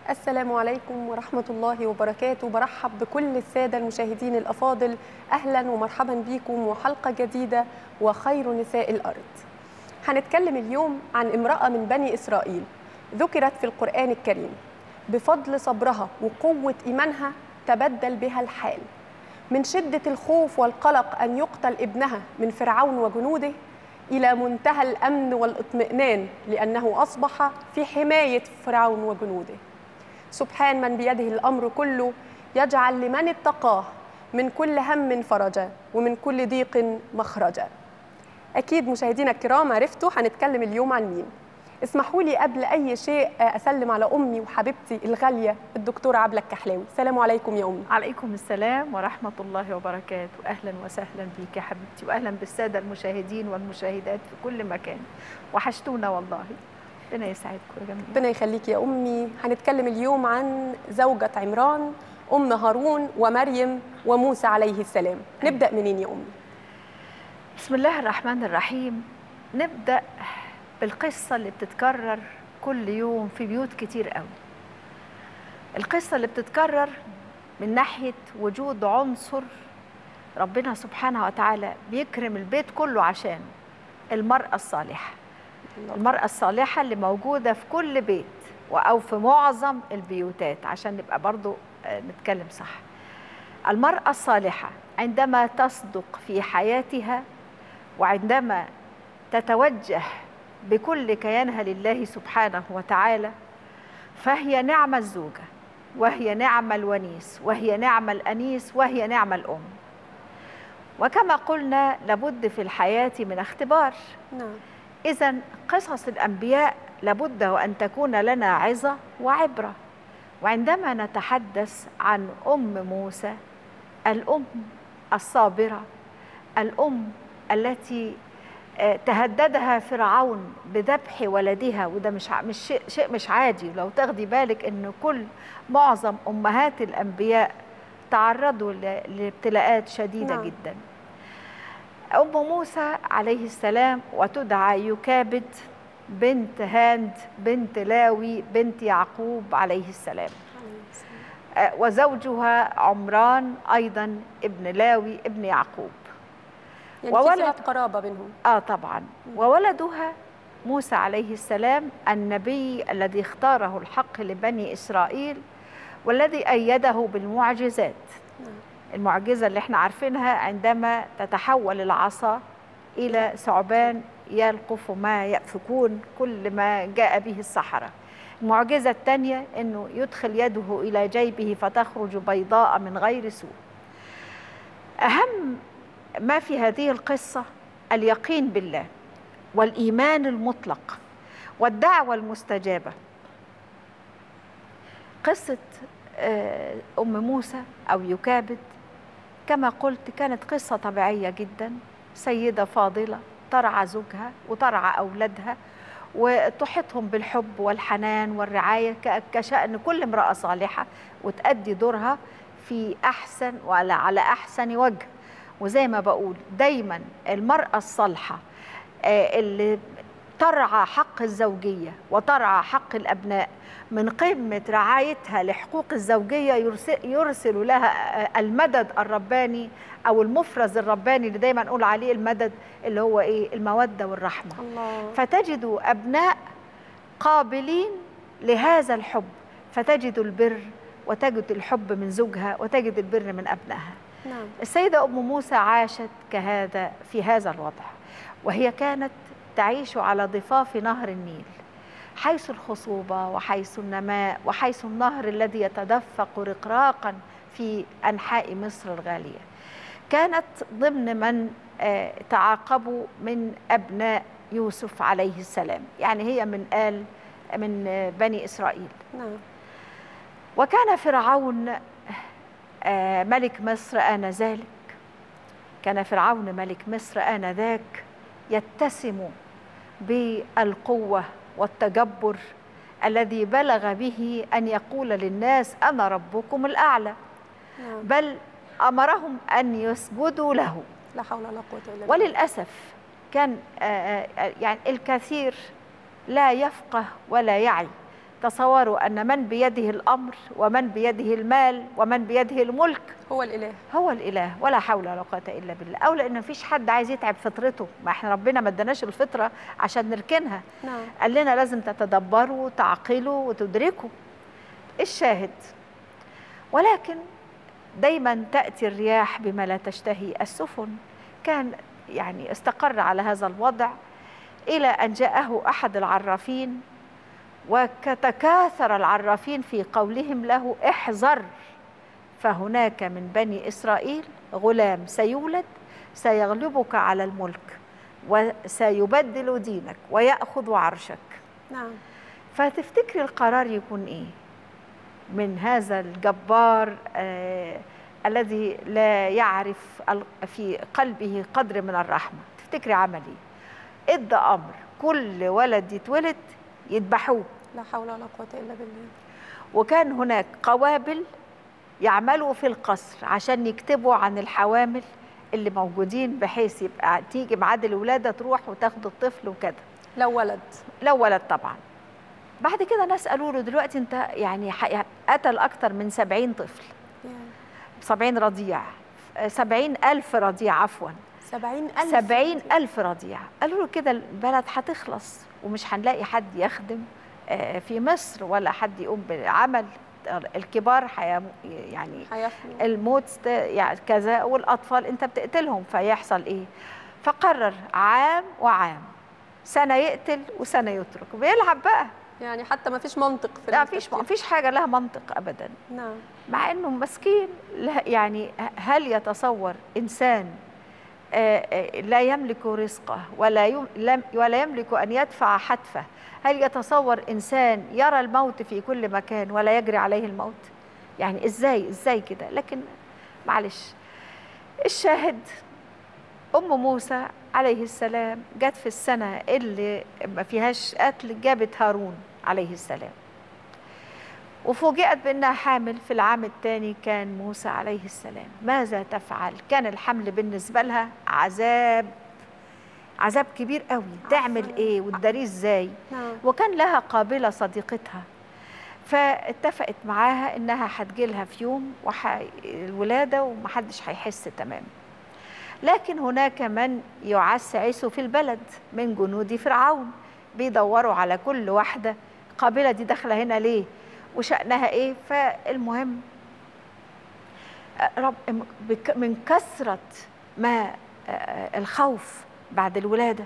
السلام عليكم ورحمة الله وبركاته برحب بكل السادة المشاهدين الأفاضل أهلا ومرحبا بكم وحلقة جديدة وخير نساء الأرض هنتكلم اليوم عن امرأة من بني إسرائيل ذكرت في القرآن الكريم بفضل صبرها وقوة إيمانها تبدل بها الحال من شدة الخوف والقلق أن يقتل ابنها من فرعون وجنوده إلى منتهى الأمن والاطمئنان لأنه أصبح في حماية فرعون وجنوده سبحان من بيده الأمر كله يجعل لمن اتقاه من كل هم فرجا ومن كل ضيق مخرجا أكيد مشاهدينا الكرام عرفتوا هنتكلم اليوم عن مين اسمحوا لي قبل أي شيء أسلم على أمي وحبيبتي الغالية الدكتورة عبلة الكحلاوي السلام عليكم يا أمي عليكم السلام ورحمة الله وبركاته أهلا وسهلا بك يا حبيبتي وأهلا بالسادة المشاهدين والمشاهدات في كل مكان وحشتونا والله ربنا يسعدكم يا جميع ربنا يخليك يا أمي هنتكلم اليوم عن زوجة عمران أم هارون ومريم وموسى عليه السلام نبدأ منين يا أمي؟ بسم الله الرحمن الرحيم نبدأ بالقصة اللي بتتكرر كل يوم في بيوت كتير قوي القصة اللي بتتكرر من ناحية وجود عنصر ربنا سبحانه وتعالى بيكرم البيت كله عشان المرأة الصالحة المرأة الصالحة اللي موجودة في كل بيت أو في معظم البيوتات عشان نبقى برضو نتكلم صح المرأة الصالحة عندما تصدق في حياتها وعندما تتوجه بكل كيانها لله سبحانه وتعالى فهي نعم الزوجة وهي نعم الونيس وهي نعم الأنيس وهي نعم الأم وكما قلنا لابد في الحياة من اختبار نعم إذا قصص الأنبياء لابد وأن تكون لنا عظة وعبرة وعندما نتحدث عن أم موسى الأم الصابرة الأم التي تهددها فرعون بذبح ولدها وده مش مش شيء, شيء مش عادي لو تاخدي بالك ان كل معظم امهات الانبياء تعرضوا لابتلاءات شديده نعم. جدا ام موسى عليه السلام وتدعى يكابد بنت هاند بنت لاوي بنت يعقوب عليه السلام وزوجها عمران ايضا ابن لاوي ابن يعقوب يعني وولد في صلة قرابة بينهم آه طبعا وولدها موسى عليه السلام النبي الذي اختاره الحق لبني إسرائيل والذي أيده بالمعجزات المعجزة اللي احنا عارفينها عندما تتحول العصا إلى ثعبان يلقف ما يأفكون كل ما جاء به السحرة المعجزة الثانية أنه يدخل يده إلى جيبه فتخرج بيضاء من غير سوء أهم ما في هذه القصة اليقين بالله والإيمان المطلق والدعوة المستجابة قصة أم موسى أو يكابد كما قلت كانت قصة طبيعية جدا سيدة فاضلة ترعى زوجها وترعى أولادها وتحيطهم بالحب والحنان والرعاية كشأن كل امرأة صالحة وتأدي دورها في أحسن وعلى على أحسن وجه وزي ما بقول دايما المرأة الصالحة اللي ترعى حق الزوجية وترعى حق الأبناء من قمة رعايتها لحقوق الزوجية يرسل, يرسل لها المدد الرباني أو المفرز الرباني اللي دايما نقول عليه المدد اللي هو إيه المودة والرحمة الله. فتجد أبناء قابلين لهذا الحب فتجد البر وتجد الحب من زوجها وتجد البر من أبنائها نعم. السيدة أم موسى عاشت كهذا في هذا الوضع وهي كانت تعيش على ضفاف نهر النيل حيث الخصوبة وحيث النماء وحيث النهر الذي يتدفق رقراقا في أنحاء مصر الغالية كانت ضمن من تعاقبوا من أبناء يوسف عليه السلام يعني هي من آل من بني إسرائيل نعم. وكان فرعون ملك مصر آنذاك كان فرعون ملك مصر آنذاك يتسم بالقوة والتجبر الذي بلغ به أن يقول للناس أنا ربكم الأعلى نعم. بل أمرهم أن يسجدوا له لا حول ولا قوة إلا بالله وللأسف كان يعني الكثير لا يفقه ولا يعي تصوروا أن من بيده الأمر ومن بيده المال ومن بيده الملك هو الاله هو الإله ولا حول ولا قوة إلا بالله أو لأن مفيش حد عايز يتعب فطرته ما احنا ربنا ما اداناش الفطرة عشان نركنها نعم قال لنا لازم تتدبروا وتعقلوا وتدركوا الشاهد ولكن دايما تأتي الرياح بما لا تشتهي السفن كان يعني استقر على هذا الوضع إلى أن جاءه أحد العرافين وتكاثر العرافين في قولهم له احذر فهناك من بني إسرائيل غلام سيولد سيغلبك على الملك وسيبدل دينك ويأخذ عرشك نعم فتفتكري القرار يكون ايه من هذا الجبار آه الذي لا يعرف ال- في قلبه قدر من الرحمه تفتكري عمل ايه ادى امر كل ولد يتولد يذبحوه لا حول ولا قوه الا بالله وكان هناك قوابل يعملوا في القصر عشان يكتبوا عن الحوامل اللي موجودين بحيث يبقى تيجي ميعاد الولاده تروح وتاخد الطفل وكده لو ولد لو ولد طبعا بعد كده ناس قالوا له دلوقتي انت يعني ح- قتل اكتر من سبعين طفل يا سبعين رضيع سبعين ألف رضيع عفوا سبعين ألف سبعين ألف رضيع قالوا له كده البلد هتخلص ومش هنلاقي حد يخدم آه، في مصر ولا حد يقوم بالعمل الكبار حيم يعني هيفنوا الموت است- يعني كذا والاطفال انت بتقتلهم فيحصل ايه فقرر عام وعام سنه يقتل وسنه يترك بيلعب بقى يعني حتى ما فيش منطق في لا فيش التفكير. فيش حاجه لها منطق ابدا نعم مع انه مسكين لا- يعني هل يتصور انسان آه، آه، لا يملك رزقه ولا يم لم- ولا يملك ان يدفع حتفه هل يتصور انسان يرى الموت في كل مكان ولا يجري عليه الموت يعني ازاي ازاي كده لكن معلش الشاهد ام موسى عليه السلام جت في السنه اللي ما فيهاش قتل جابت هارون عليه السلام وفوجئت بانها حامل في العام الثاني كان موسى عليه السلام ماذا تفعل كان الحمل بالنسبه لها عذاب عذاب كبير قوي تعمل ايه وتداريه ازاي نعم وكان لها قابله صديقتها فاتفقت معاها انها هتجيلها في يوم وح... الولاده ومحدش هيحس تمام لكن هناك من يعسعس في البلد من جنود فرعون بيدوروا على كل واحده القابله دي داخله هنا ليه وشأنها ايه فالمهم رب بك- من كثرة ما آه، الخوف بعد الولادة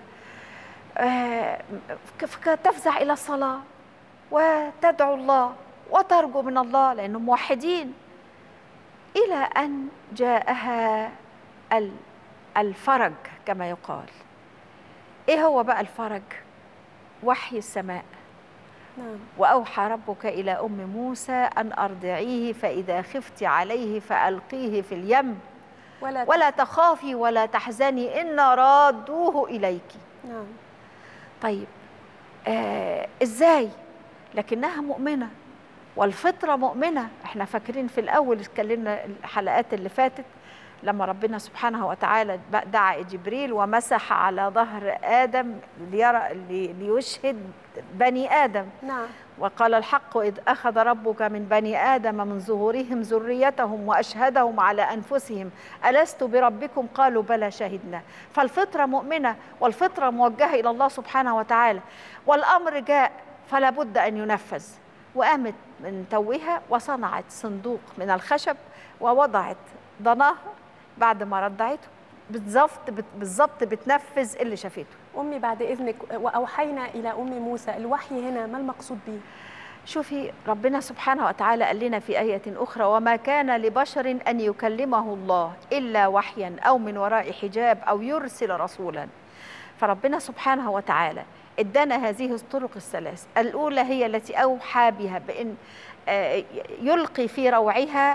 آه، ك- تفزع إلى الصلاة وتدعو الله وترجو من الله لأنهم موحدين إلى أن جاءها ال- الفرج كما يقال إيه هو بقى الفرج؟ وحي السماء نعم وأوحى ربك إلى أم موسى أن أرضعيه فإذا خفت عليه فألقيه في اليم ولا ولا تخافي ولا تحزني إن رادوه إليك نعم طيب آه إزاي لكنها مؤمنة والفطرة مؤمنة احنا فاكرين في الأول اتكلمنا الحلقات اللي فاتت لما ربنا سبحانه وتعالى دعا جبريل ومسح على ظهر آدم ليرى لي- ليشهد بني آدم نعم وقال الحق إذ أخذ ربك من بني آدم من ظهورهم ذريتهم وأشهدهم على أنفسهم ألست بربكم قالوا بلى شهدنا فالفطرة مؤمنة والفطرة موجهة إلى الله سبحانه وتعالى والأمر جاء فلا بد أن ينفذ وقامت من توها وصنعت صندوق من الخشب ووضعت ضناها بعد ما رضعته بالظبط بالظبط بتنفذ اللي شافته أمي بعد إذنك وأوحينا إلى أم موسى الوحي هنا ما المقصود به؟ شوفي ربنا سبحانه وتعالى قال لنا في آية أخرى وما كان لبشر أن يكلمه الله إلا وحيا أو من وراء حجاب أو يرسل رسولا فربنا سبحانه وتعالى ادانا هذه الطرق الثلاث الأولى هي التي أوحى بها بأن آه، يلقي في روعها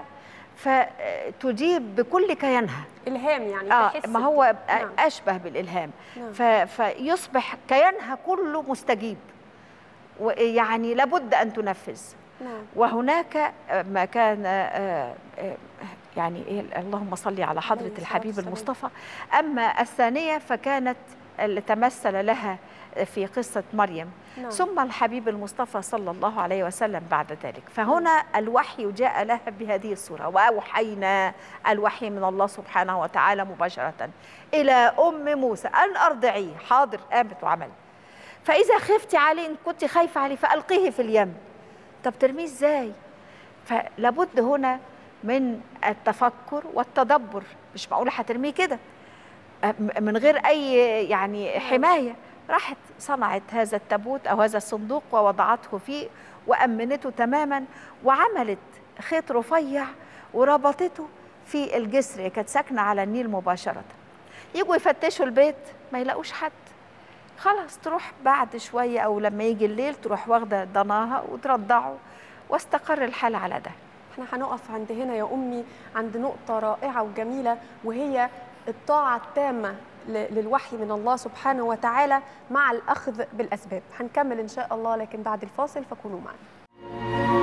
فتجيب بكل كيانها إلهام يعني آه تحس ما هو بت- نعم. أشبه بالإلهام نعم. ف- فيصبح كيانها كله مستجيب ويعني لابد أن تنفذ نعم وهناك ما كان آه، آه، يعني إيه اللهم صل على عليه حضرة الصلاة الحبيب والسلام. المصطفى أما الثانية فكانت اللي تمثل لها في قصة مريم نعم. ثم الحبيب المصطفى صلى الله عليه وسلم بعد ذلك فهنا الوحي جاء لها بهذه الصورة وأوحينا الوحي من الله سبحانه وتعالى مباشرة إلى أم موسى أن أرضعيه حاضر قامت وعمل فإذا خفتي عليه إن كنت خايفة عليه فألقيه في اليم طب ترميه إزاي فلابد هنا من التفكر والتدبر مش معقولة هترميه كده أ- من غير أي يعني حماية راحت صنعت هذا التابوت أو هذا الصندوق ووضعته فيه وأمنته تماما وعملت خيط رفيع وربطته في الجسر هي كانت ساكنة على النيل مباشرة يجوا يفتشوا البيت ما يلاقوش حد خلاص تروح بعد شوية أو لما يجي الليل تروح واخدة ضناها وترضعه واستقر الحال على ده احنا هنقف عند هنا يا امي عند نقطه رائعه وجميله وهي الطاعه التامه ل- للوحي من الله سبحانه وتعالى مع الاخذ بالاسباب هنكمل ان شاء الله لكن بعد الفاصل فكونوا معنا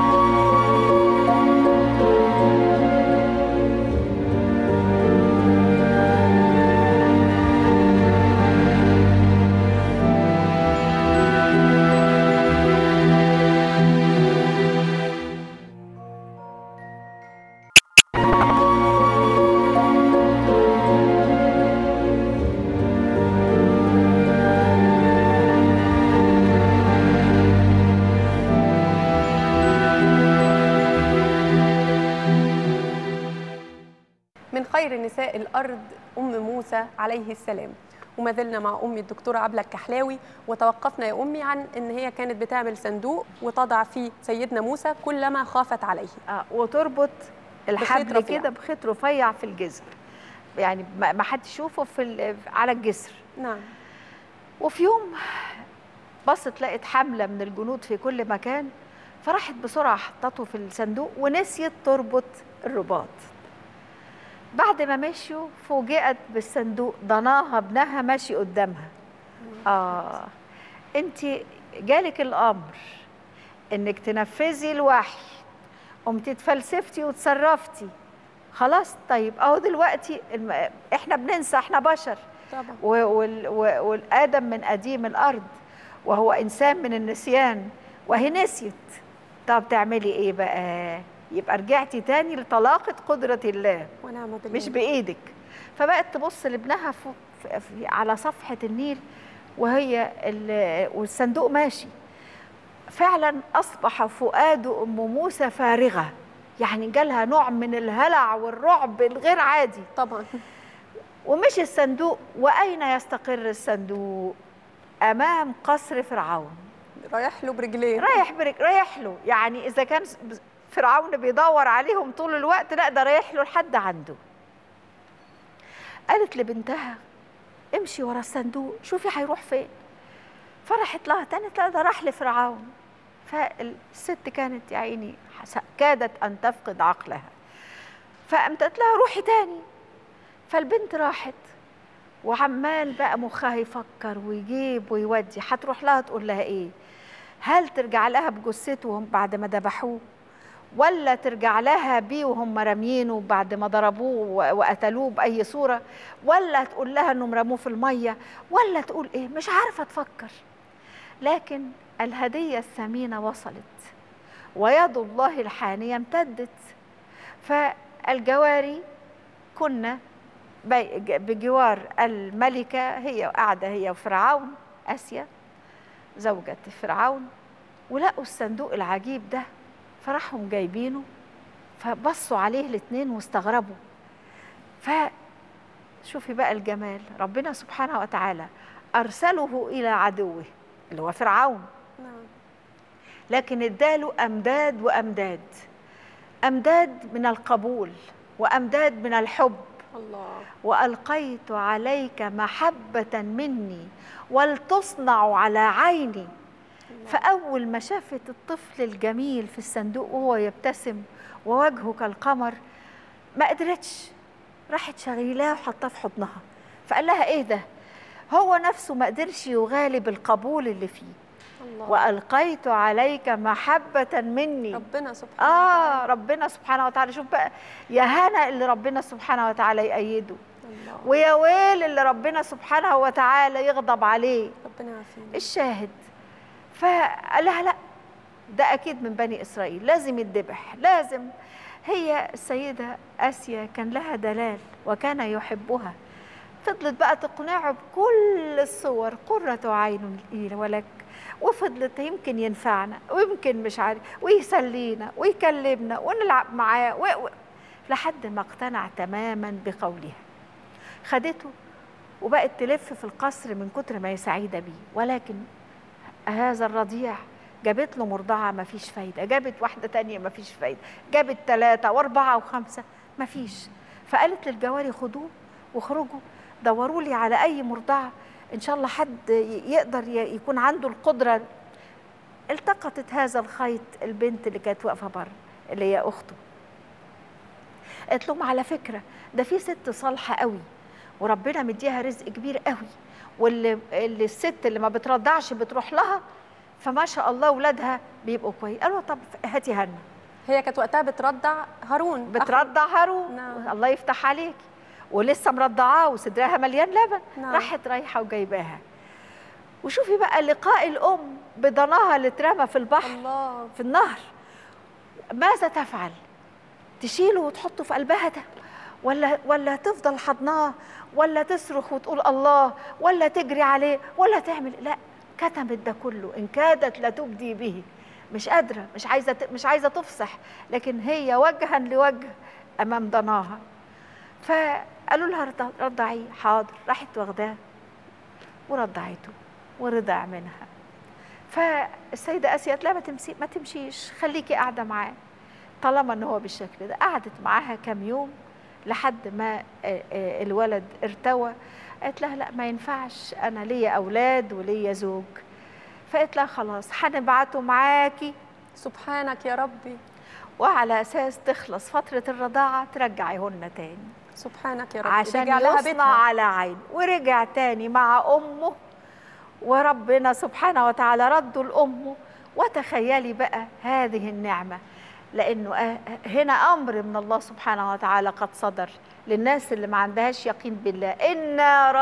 من خير نساء الارض ام موسى عليه السلام وما زلنا مع امي الدكتوره عبله الكحلاوي وتوقفنا يا امي عن ان هي كانت بتعمل صندوق وتضع فيه سيدنا موسى كلما خافت عليه آه وتربط الحبل رفيع. كده بخيط رفيع في الجسر يعني ما ما حد يشوفه في ال- على الجسر نعم وفي يوم بصت لقت حملة من الجنود في كل مكان فراحت بسرعة حطته في الصندوق ونسيت تربط الرباط بعد ما مشيوا فوجئت بالصندوق ضناها ابنها ماشي قدامها آه انت جالك الأمر انك تنفذي الوحي قمتي اتفلسفتي وتصرفتي خلاص طيب اهو دلوقتي الم... احنا بننسى احنا بشر طبعا و- وال- و- والآدم من قديم الأرض وهو إنسان من النسيان وهي نسيت طب تعملي إيه بقى يبقى رجعتي تاني لطلاقة قدرة الله ونعم بالله مش بإيدك فبقت تبص لابنها فوق في في- على صفحة النيل وهي ال- والصندوق ماشي فعلا أصبح فؤاد أم موسى فارغة يعني جالها نوع من الهلع والرعب الغير عادي طبعا ومش الصندوق وأين يستقر الصندوق أمام قصر فرعون رايح له برجليه رايح برك رايح له يعني إذا كان فرعون بيدور عليهم طول الوقت لا ده رايح له لحد عنده قالت لبنتها امشي ورا الصندوق شوفي هيروح فين فرحت لها تاني لا ده راح لفرعون فالست كانت يا عيني حس- كادت أن تفقد عقلها فقامت قالت لها روحي تاني فالبنت راحت وعمال بقى مخها يفكر ويجيب ويودي هتروح لها تقول لها ايه هل ترجع لها بجثته بعد ما ذبحوه ولا ترجع لها بيه وهم راميينه بعد ما ضربوه و- وقتلوه باي صوره ولا تقول لها انهم رموه في الميه ولا تقول ايه مش عارفه تفكر لكن الهديه الثمينه وصلت ويد الله الحانيه امتدت فالجواري كنا بي- ج- بجوار الملكة هي قاعدة هي وفرعون آسيا زوجة فرعون ولقوا الصندوق العجيب ده فراحوا جايبينه فبصوا عليه الاتنين واستغربوا فشوفي بقى الجمال ربنا سبحانه وتعالى أرسله إلى عدوه اللي هو فرعون نعم لكن اداله امداد وامداد امداد من القبول وامداد من الحب الله والقيت عليك محبه مني ولتصنع على عيني فاول ما شافت الطفل الجميل في الصندوق وهو يبتسم ووجهه كالقمر ما قدرتش راحت شغيلاه وحطاه في حضنها فقال لها ايه ده هو نفسه ما قدرش يغالب القبول اللي فيه الله والقيت عليك محبه مني ربنا سبحانه اه وتعالى ربنا سبحانه وتعالى شوف بقى يا هنا اللي ربنا سبحانه وتعالى يأيده الله ويا ويل اللي ربنا سبحانه وتعالى يغضب عليه ربنا يعافينا الشاهد فقال لها لا ده اكيد من بني اسرائيل لازم يتذبح لازم هي السيده اسيا كان لها دلال وكان يحبها فضلت بقى تقنعه بكل الصور قرة عين لي ولك وفضلت يمكن ينفعنا ويمكن مش عارف ويسلينا ويكلمنا ونلعب معاه و... و... لحد ما اقتنع تماما بقولها خدته وبقت تلف في القصر من كتر ما هي سعيده بيه ولكن هذا الرضيع جابت له مرضعه ما فيش فايده جابت واحده تانية ما فيش فايده جابت ثلاثه واربعه وخمسه ما فيش فقالت للجواري خدوه واخرجوا دوروا لي على اي مرضعه ان شاء الله حد يقدر ي- يكون عنده القدره التقطت هذا الخيط البنت اللي كانت واقفه بره اللي هي اخته قالت لهم على فكره ده في ست صالحه قوي وربنا مديها رزق كبير قوي واللي اللي الست اللي ما بترضعش بتروح لها فما شاء الله اولادها بيبقوا كويس قالوا طب هاتي هنا هي كانت وقتها بترضع هارون أخو- بترضع هارون نعم. الله يفتح عليك ولسه مرضعاه وصدرها مليان لبن نعم. راحت رايحه وجايباها وشوفي بقى لقاء الام بضناها اللي اترمى في البحر الله في النهر ماذا تفعل تشيله وتحطه في قلبها ده ولا ولا تفضل حضناه ولا تصرخ وتقول الله ولا تجري عليه ولا تعمل لا كتمت ده كله ان كادت لتبدي به مش قادره مش عايزه ت- مش عايزه تفصح لكن هي وجها لوجه امام ضناها فقالوا لها رضع- رضعيه حاضر راحت واخداه ورضعته ورضع منها فالسيدة آسيا قالت لا ما تمشي ما تمشيش خليكي قاعدة معاه طالما ان هو بالشكل ده قعدت معاها كام يوم لحد ما آه، آه، الولد ارتوى قالت لها لا ما ينفعش انا ليا اولاد وليا زوج فقالت لها خلاص هنبعته معاكي سبحانك يا ربي وعلى اساس تخلص فتره الرضاعه ترجعيهن تاني سبحانك يا ربي عشان رجع لها يصنع بيتها على عين ورجع تاني مع امه وربنا سبحانه وتعالى رده لامه وتخيلي بقى هذه النعمه لانه آه- هنا امر من الله سبحانه وتعالى قد صدر للناس اللي ما عندهاش يقين بالله انا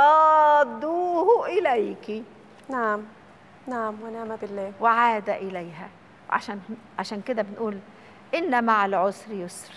رادوه اليك نعم نعم ونعم بالله وعاد اليها عشان عشان كده بنقول ان مع العسر يسر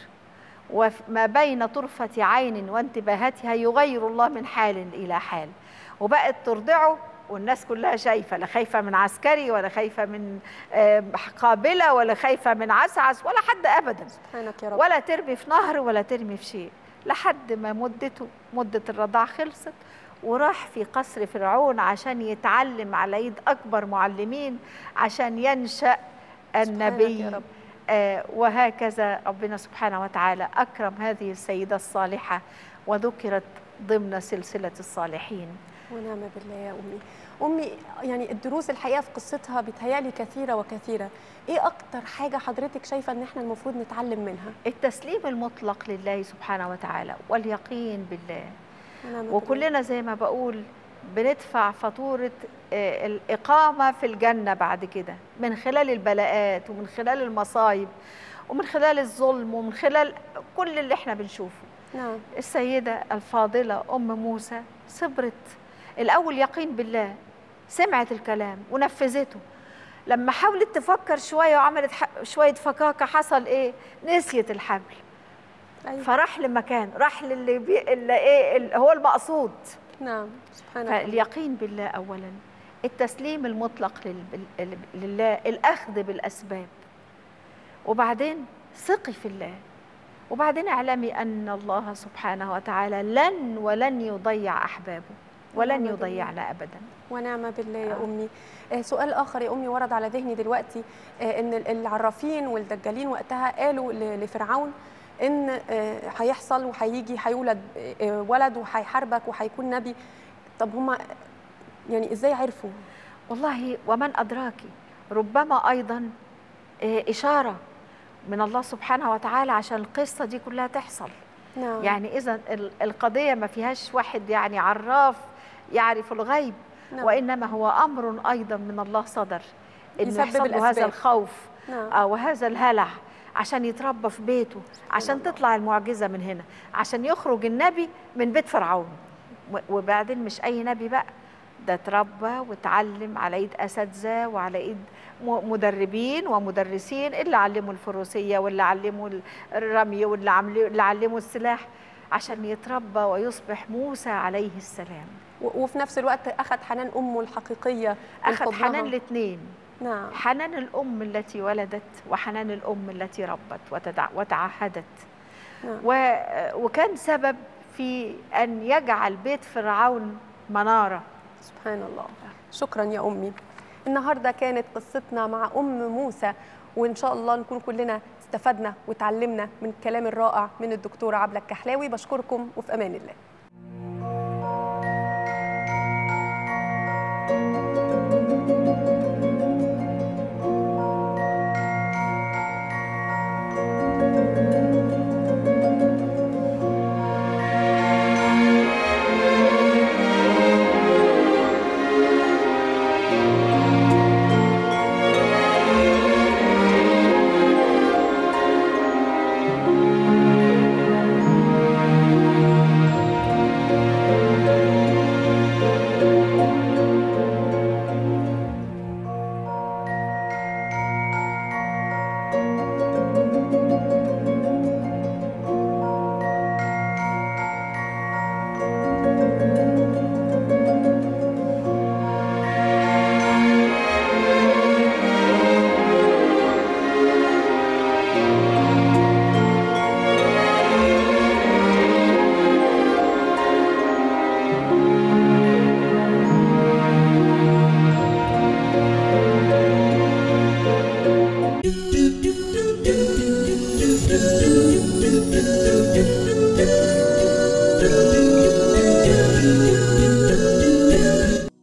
وما بين طرفة عين وانتباهاتها يغير الله من حال إلى حال وبقت ترضعه والناس كلها شايفة لا خايفة من عسكري ولا خايفة من آه، قابلة ولا خايفة من عسعس ولا حد أبدا سبحانك يا رب ولا ترمي في نهر ولا ترمي في شيء لحد ما مدته مدة الرضاع خلصت وراح في قصر فرعون عشان يتعلم على يد أكبر معلمين عشان ينشأ النبي يا رب. آه، وهكذا ربنا سبحانه وتعالى أكرم هذه السيدة الصالحة وذكرت ضمن سلسلة الصالحين ونعم بالله يا امي امي يعني الدروس الحقيقه في قصتها بتهيألي كثيره وكثيره ايه اكتر حاجه حضرتك شايفه ان احنا المفروض نتعلم منها التسليم المطلق لله سبحانه وتعالى واليقين بالله ونعم بالله. وكلنا زي ما بقول بندفع فاتورة آه، الإقامة في الجنة بعد كده من خلال البلاءات ومن خلال المصايب ومن خلال الظلم ومن خلال كل اللي احنا بنشوفه نعم السيدة الفاضلة أم موسى صبرت الأول يقين بالله سمعت الكلام ونفذته لما حاولت تفكر شوية وعملت ح- شوية فكاكة حصل إيه؟ نسيت الحبل أيوة. فراح لمكان راح للي بي... اللي إيه اللي هو المقصود نعم سبحانك يا رب. فاليقين بالله اولا التسليم المطلق لل- بال- لله الاخذ بالاسباب وبعدين ثقي في الله وبعدين اعلمي ان الله سبحانه وتعالى لن ولن يضيع احبابه ولن ونعم بالله. يضيعنا ابدا ونعم بالله يا آه. امي آه سؤال اخر يا امي ورد على ذهني دلوقتي آه ان ال- العرافين والدجالين وقتها قالوا ل- لفرعون ان آه هيحصل وهيجي هيولد آه ولد وهيحاربك وهيكون نبي طب هما يعني ازاي عرفوا والله ومن ادراك ربما ايضا آه، اشاره من الله سبحانه وتعالى عشان القصه دي كلها تحصل نعم يعني اذا ال- القضيه ما فيهاش واحد يعني عراف يعرف الغيب نعم. وانما هو امر ايضا من الله صدر انه يسبب يحصل له هذا الأسباب. الخوف نعم آه، وهذا الهلع عشان يتربى في بيته عشان الله. تطلع المعجزة من هنا عشان يخرج النبي من بيت فرعون و- وبعدين مش أي نبي بقى ده اتربى واتعلم على ايد اساتذه وعلى ايد م- مدربين ومدرسين اللي علموا الفروسيه واللي علموا ال- الرمي واللي عملوا- اللي علموا السلاح عشان يتربى ويصبح موسى عليه السلام و- وفي نفس الوقت اخذ حنان امه الحقيقيه من اخذ حضنها. حنان الاثنين نعم حنان الام التي ولدت وحنان الام التي ربت وتدع وتعهدت نعم. و... وكان سبب في ان يجعل بيت فرعون مناره سبحان الله شكرا يا امي النهارده كانت قصتنا مع ام موسى وان شاء الله نكون كلنا استفدنا وتعلمنا من الكلام الرائع من الدكتوره عبله الكحلاوي بشكركم وفي امان الله